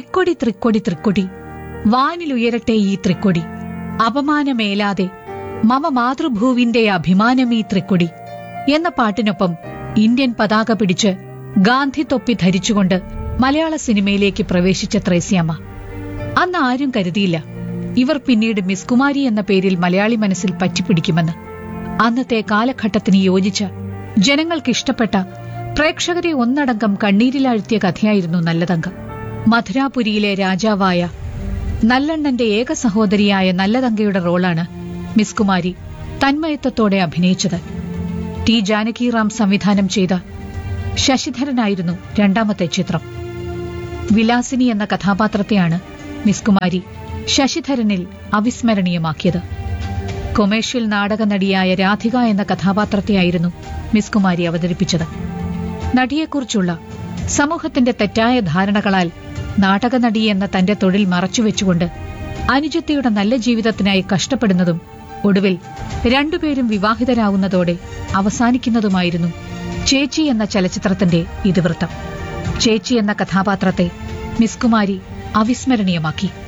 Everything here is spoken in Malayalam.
തൃക്കൊടി തൃക്കൊടി തൃക്കൊടി വാനിലുയരട്ടെ ഈ തൃക്കൊടി അപമാനമേലാതെ മമ മാതൃഭൂവിന്റെ അഭിമാനമീ തൃക്കൊടി എന്ന പാട്ടിനൊപ്പം ഇന്ത്യൻ പതാക പിടിച്ച് ഗാന്ധി തൊപ്പി ധരിച്ചുകൊണ്ട് മലയാള സിനിമയിലേക്ക് പ്രവേശിച്ച ത്രേസ്യാമ്മ അന്ന് ആരും കരുതിയില്ല ഇവർ പിന്നീട് മിസ് കുമാരി എന്ന പേരിൽ മലയാളി മനസ്സിൽ പറ്റിപ്പിടിക്കുമെന്ന് അന്നത്തെ കാലഘട്ടത്തിന് യോജിച്ച ജനങ്ങൾക്ക് ഇഷ്ടപ്പെട്ട പ്രേക്ഷകരെ ഒന്നടങ്കം കണ്ണീരിലാഴ്ത്തിയ കഥയായിരുന്നു നല്ലതങ്കം മധുരാപുരിയിലെ രാജാവായ നല്ലണ്ണന്റെ ഏക സഹോദരിയായ നല്ലതങ്കയുടെ റോളാണ് മിസ് കുമാരി തന്മയത്വത്തോടെ അഭിനയിച്ചത് ടി ജാനകിറാം സംവിധാനം ചെയ്ത ശശിധരനായിരുന്നു രണ്ടാമത്തെ ചിത്രം വിലാസിനി എന്ന കഥാപാത്രത്തെയാണ് മിസ് കുമാരി ശശിധരനിൽ അവിസ്മരണീയമാക്കിയത് കൊമേഴ്ഷ്യൽ നാടക നടിയായ രാധിക എന്ന കഥാപാത്രത്തെയായിരുന്നു മിസ് കുമാരി അവതരിപ്പിച്ചത് നടിയെക്കുറിച്ചുള്ള സമൂഹത്തിന്റെ തെറ്റായ ധാരണകളാൽ നാടകനടി എന്ന തന്റെ തൊഴിൽ മറച്ചുവെച്ചുകൊണ്ട് അനുജത്തിയുടെ നല്ല ജീവിതത്തിനായി കഷ്ടപ്പെടുന്നതും ഒടുവിൽ രണ്ടുപേരും വിവാഹിതരാവുന്നതോടെ അവസാനിക്കുന്നതുമായിരുന്നു ചേച്ചി എന്ന ചലച്ചിത്രത്തിന്റെ ഇതിവൃത്തം ചേച്ചി എന്ന കഥാപാത്രത്തെ മിസ് കുമാരി അവിസ്മരണീയമാക്കി